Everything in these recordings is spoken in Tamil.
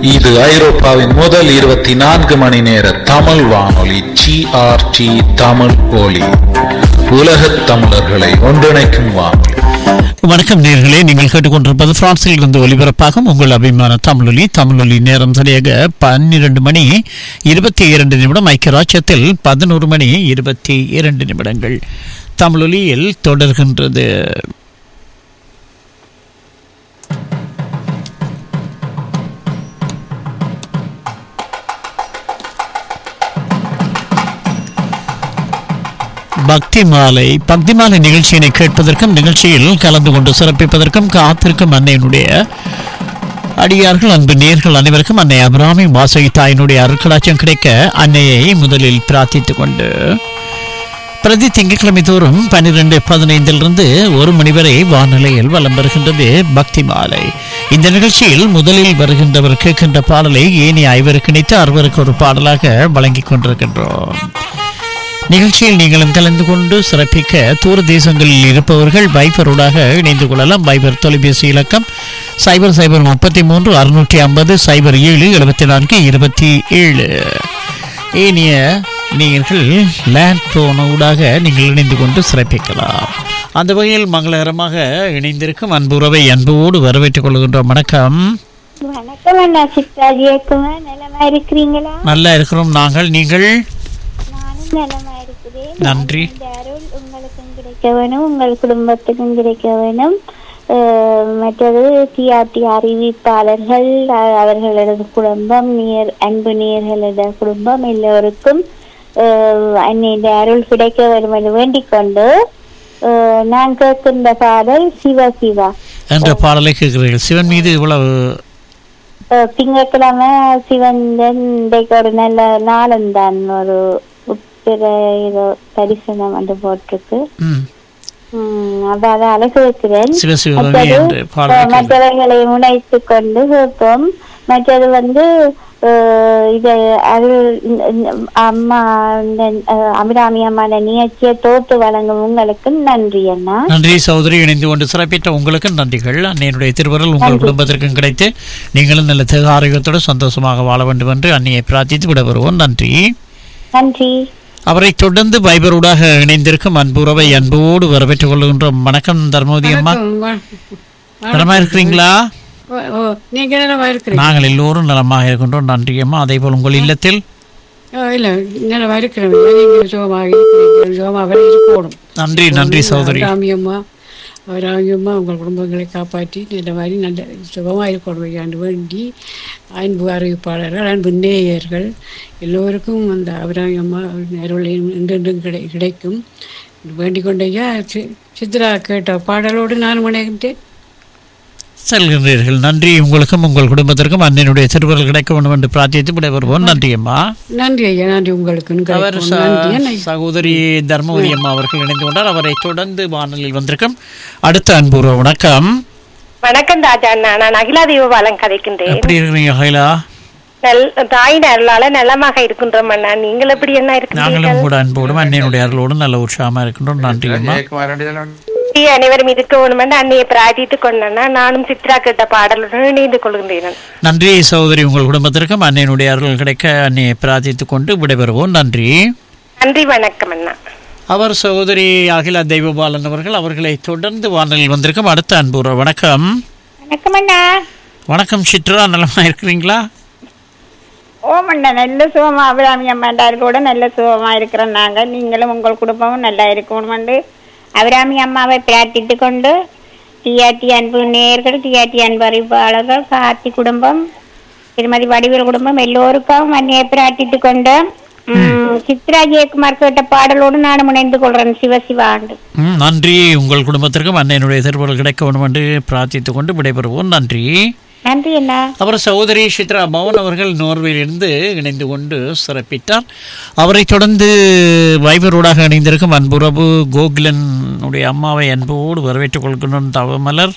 இது ஐரோப்பாவின் முதல் இருபத்தி நான்கு மணி நேர தமிழ் வானொலி ஜிஆர்டி தமிழ் ஒலி உலகத் தமிழர்களை ஒன்றிணைக்கும் வானொலி வணக்கம் நேர்களே நீங்கள் கேட்டுக்கொண்டிருப்பது பிரான்சில் இருந்து ஒலிபரப்பாகும் உங்கள் அபிமான தமிழொலி தமிழொலி நேரம் சரியாக பன்னிரண்டு மணி இருபத்தி இரண்டு நிமிடம் ஐக்கிய ராஜ்யத்தில் பதினோரு மணி இருபத்தி இரண்டு நிமிடங்கள் தமிழொலியில் தொடர்கின்றது பக்தி மாலை பக்தி மாலை நிகழ்ச்சியினை கேட்பதற்கும் நிகழ்ச்சியில் கலந்து கொண்டு சிறப்பிப்பதற்கும் காத்திருக்கும் அன்னையினுடைய அடியார்கள் அன்பு நேர்கள் அனைவருக்கும் அன்னை அபிராமி வாசகி தாயினுடைய அருட்கடாட்சியம் கிடைக்க அன்னையை முதலில் பிரார்த்தித்துக் கொண்டு பிரதி திங்கட்கிழமை தோறும் பன்னிரெண்டு பதினைந்திலிருந்து ஒரு மணி வரை வானிலையில் வலம் வருகின்றது பக்தி மாலை இந்த நிகழ்ச்சியில் முதலில் வருகின்றவர் கேட்கின்ற பாடலை ஏனைய ஐவருக்கு இணைத்து அறுவருக்கு ஒரு பாடலாக வழங்கிக் கொண்டிருக்கின்றோம் நிகழ்ச்சியில் நீங்களும் கலந்து கொண்டு சிறப்பிக்க தூர தேசங்களில் இருப்பவர்கள் பைபரோடாக இணைந்து கொள்ளலாம் பைபர் தொலைபேசி இலக்கம் சைபர் சைபர் முப்பத்தி மூன்று அறுநூற்றி ஐம்பது சைபர் ஏழு எழுபத்தி நான்கு இருபத்தி ஏழு ஏனைய நீங்கள் லேண்ட் போனூடாக நீங்கள் இணைந்து கொண்டு சிறப்பிக்கலாம் அந்த வகையில் மங்களகரமாக இணைந்திருக்கும் அன்புறவை அன்போடு வரவேற்றுக் கொள்கின்றோம் வணக்கம் வணக்கம் அண்ணா சித்ராஜி இயக்குனர் நலமா இருக்கிறீங்களா நல்லா இருக்கிறோம் நாங்கள் நீங்கள் நானும் நலமா இருக்கிறேன் நன்றி. இந்த அருள் உங்களுக்கும் கிடைக்க வேணும் உங்கள் குடும்பத்துக்கும் கிடைக்க வேணும் அஹ், மற்றது டிஆர்டி அறிவிப்பாளர்கள் அஹ், அவர்களது குடும்பம் நேர் அன்பு நேர்களது குடும்பம் எல்லோருக்கும் அஹ், அன்னையின் அருள் கிடைக்க வேண்டும் என்று வேண்டிக் கொண்டு அஹ், நான் கேட்கின்ற பாடல் சிவ சிவா என்ற பாடலை கேட்கிறீர்கள் சிவன் மீது இவ்வளவு அஹ் திங்கட்கிழமை சிவந்தன் இன்றைக்கு ஒரு நல்ல நாளந்தான் ஒரு உத்திர ஏதோ தரிசனம் வந்து போட்டிருக்கு ம், உம் அப்ப அதை அழகு வைக்கிறேன் சிவசிவமே மற்றது, என்று பாடலை அஹ், கேட்கிறீர்கள். மற்றவர்களை முனைத்து கொண்டு வைப்போம் மற்றது வந்து அஹ், இது அருள் இந்த- இந்த அம்மா இந்த, அஹ், அபிராமி அம்மா நிகழ்ச்சியை தோத்து வழங்கும் உங்களுக்கு நன்றி அண்ணா நன்றி சகோதரி இணைந்து கொண்டு சிறப்பித்த உங்களுக்கு நன்றிகள் அன்னையினுடைய திருவருள் உங்கள் குடும்பத்திற்கும் கிடைத்து நீங்களும் நல்ல தேக ஆரோக்கியத்தோடு சந்தோஷமாக வாழ வேண்டும் என்று அன்னையை பிரார்த்தித்து விட வருவோம் நன்றி நன்றி அவரை தொடர்ந்து வைபரூடாக இணைந்திருக்கும் அன்புறவை அன்போடு வரவேற்றுக் கொள்கின்றோம் வணக்கம் தர்மவதி அம்மா நலமா இருக்கிறீங்களா ஓ, ஓ, நீங்க நலமா இருக்கிறீங்க நாங்கள் எல்லோரும் நலமாக இருக்கின்றோம் நன்றி அம்மா அதே போல் உங்கள் இல்லத்தில் ஓ, இல்ல நலமா இருக்கிறோம் நீங்க சுகமாக இருக்கிறீங்க சுகமாக இருக்கணும் நன்றி நன்றி சகோதரி ராமியம்மா ராமியம்மா உங்கள் குடும்பங்களை காப்பாற்றி இந்த மாதிரி நல்ல சுகமாக இருக்கணும் ஐயாண்டு வேண்டி அன்பு அறிவிப்பாளர்கள் அன்பு நேயர்கள் எல்லோருக்கும் அந்த அபிராமியம்மா அருளையும் என்றென்றும் கிடை கிடைக்கும் வேண்டிக் கொண்டையா சி- சித்ரா கேட்ட பாடலோடு நான் முனைகின்றேன் செல்கின்றீர்கள் நன்றி உங்களுக்கும் உங்கள் குடும்பத்திற்கும் அன்னையினுடைய திருவருள் கிடைக்க வேண்டும் என்று பிரார்த்தித்து விட வருவோம் நன்றி அம்மா நன்றி ஐயா நன்றி உங்களுக்கு அவர் கிடைக்கும். ச- நன்றி என்ன சகோதரி தர்மவதி அம்மா அவர்கள் இணைந்து கொண்டார் அவரை தொடர்ந்து வானொலியில் வந்திருக்கும் அடுத்த அன்புறவு வணக்கம் வணக்கம் ராஜா அண்ணா நான் அகிலா தேவபாலன் கதைக்கின்றேன் எப்படி இருக்கிறீங்க ஹைலா நல் தாயின் அருளால நலமாக இருக்கின்றோம் அண்ணா நீங்கள் எப்படி என்ன இருக்கிறீர்கள் நாங்களும் கூட அன்போடும் அன்னையினுடைய அருளோடும் நல்ல உற்சாகமா இருக்கின்றோம் நன்றி அம்மா ஸ்ரீ அனைவரும் இருக்க வேணுமென்று அன்னையை பிரார்த்தித்துக் கொண்டேன்னா நானும் சித்ரா கேட்ட பாடலுடன் இணைந்து கொள்கின்றேன் நன்றி சகோதரி உங்கள் குடும்பத்திற்கும் அன்னையினுடைய அருள் கிடைக்க அன்னையை பிரார்த்தித்துக் கொண்டு விடைபெறுவோம் நன்றி நன்றி வணக்கம் அண்ணா அவர் சகோதரி அகிலா தெய்வபாலன் அவர்கள் அவர்களை தொடர்ந்து வானொலியில் வந்திருக்கும் அடுத்த அன்புற வணக்கம் வணக்கம் அண்ணா வணக்கம் சித்ரா நலமா இருக்கிறீங்களா ஓமண்ணா நல்ல சுகமா அபிராமி அம்மாண்டார் கூட நல்ல சுகமா இருக்கிறோம் நாங்க நீங்களும் உங்கள் குடும்பமும் நல்லா இருக்கணும்னு அபிராமி அம்மாவை பிரார்த்தித்து கொண்டு டிஆர்டி அன்பு நேயர்கள் டிஆர்டி அன்பு அறிவிப்பாளர்கள் கார்த்தி குடும்பம் திருமதி வடிவேல் குடும்பம் எல்லோருக்கும் அன்னையை பிரார்த்தித்து கொண்டு உம், சித்ரா ஜெயக்குமார் கேட்ட பாடலோடு நான் முனைந்து கொள்றேன் சிவசிவா ஆண்டு ம், நன்றி உங்கள் குடும்பத்திற்கும் அன்னையினுடைய திருவருள் கிடைக்க வேண்டும் என்று பிரார்த்தித்துக் கொண்டு விடைபெறுவோம் நன்றி நன்றி அண்ணா அப்புறம் சகோதரி சித்ரா பவன் அவர்கள் நோர்வேலிருந்து இணைந்து கொண்டு சிறப்பித்தார் அவரை தொடர்ந்து வைபரோடாக இணைந்திருக்கும் அன்புறவு கோகுலன் உடைய அம்மாவை அன்போடு வரவேற்றுக் கொள்கின்றோம் தவமலர்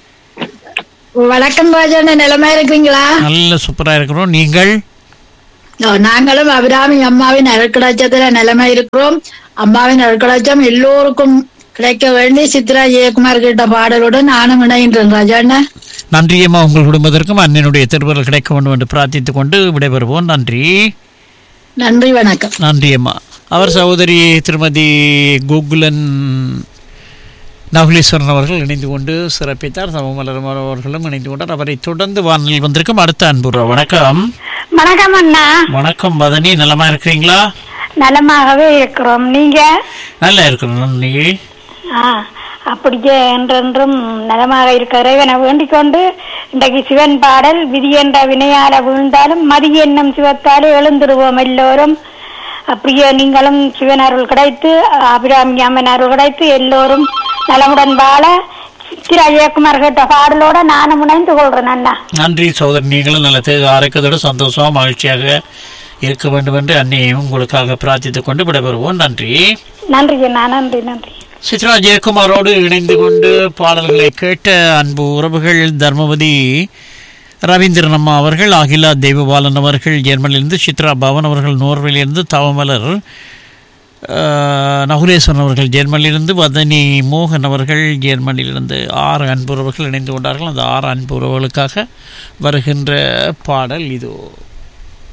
வணக்கம் ராஜாண்ண நிலமா இருக்கிறீங்களா நல்ல சூப்பரா இருக்கிறோம் நீங்கள் ஓ, நாங்களும் அபிராமி அம்மாவின் அருட்கடாச்சத்துல நிலைமை இருக்கிறோம் அம்மாவின் அருட்கடாச்சம் எல்லோருக்கும் கிடைக்க வேண்டி சித்ரா ஜெயக்குமார் கேட்ட பாடலுடன் நானும் இணைகின்றேன் ராஜாண்ண நன்றியம்மா உங்கள் குடும்பத்திற்கும் அண்ணனுடைய திருவருள் கிடைக்க வேண்டும் என்று பிரார்த்தித்துக் கொண்டு விடைபெறுவோம் நன்றி நன்றி வணக்கம் நன்றியம்மா அவர் சகோதரி திருமதி கோகுலன் நகுலீஸ்வரன் அவர்கள் இணைந்து கொண்டு சிறப்பித்தார் சமமலர் அவர்களும் இணைந்து கொண்டார் அவரை தொடர்ந்து வானொலியில் வந்திருக்கும் அடுத்த அன்புற வணக்கம் வணக்கம் அண்ணா வணக்கம் மதனி நலமா இருக்கிறீங்களா நலமாகவே இருக்கிறோம் நீங்க நல்லா இருக்கிறோம் நன்றி ஆ, அப்படியே என்றென்றும் நலமாக இருக்க இறைவனை வேண்டிக் கொண்டு இன்றைக்கு சிவன் பாடல் விதி என்ற வினையால வீழ்ந்தாலும் மதி என்னும் சிவத்தாலே எழுந்திருவோம் எல்லோரும் அப்படியே நீங்களும் சிவன் அருள் கிடைத்து அபிராமி அம்மன் அருள் கிடைத்து எல்லோரும் நலமுடன் வாழ திரு ஜெயக்குமார் கேட்ட பாடலோட நானும் இணைந்து கொள்றேன் அண்ணா நன்றி சகோதரி நீங்களும் நல்ல தேக ஆரோக்கியத்தோடு சந்தோஷமா மகிழ்ச்சியாக இருக்க வேண்டும் என்று அன்னையும் உங்களுக்காக பிரார்த்தித்துக் கொண்டு விடைபெறுவோம் நன்றி நன்றி அண்ணா நன்றி நன்றி சித்ரா ஜெயக்குமாரோடு இணைந்து கொண்டு பாடல்களை கேட்ட அன்பு உறவுகள் தர்மவதி ரவீந்திரன் அம்மா அவர்கள் அகிலா தெய்வபாலன் அவர்கள் ஜெர்மனிலிருந்து சித்ரா பவன் அவர்கள் நோர்வேலிருந்து தவமலர் அஹ், நகுலேஸ்வரன் அவர்கள் ஜெர்மனிலிருந்து வதனி மோகன் அவர்கள் ஜெர்மனியிலிருந்து ஆறு அன்புறவர்கள் இணைந்து கொண்டார்கள் அந்த ஆறு அன்புறவர்களுக்காக வருகின்ற பாடல் இதோ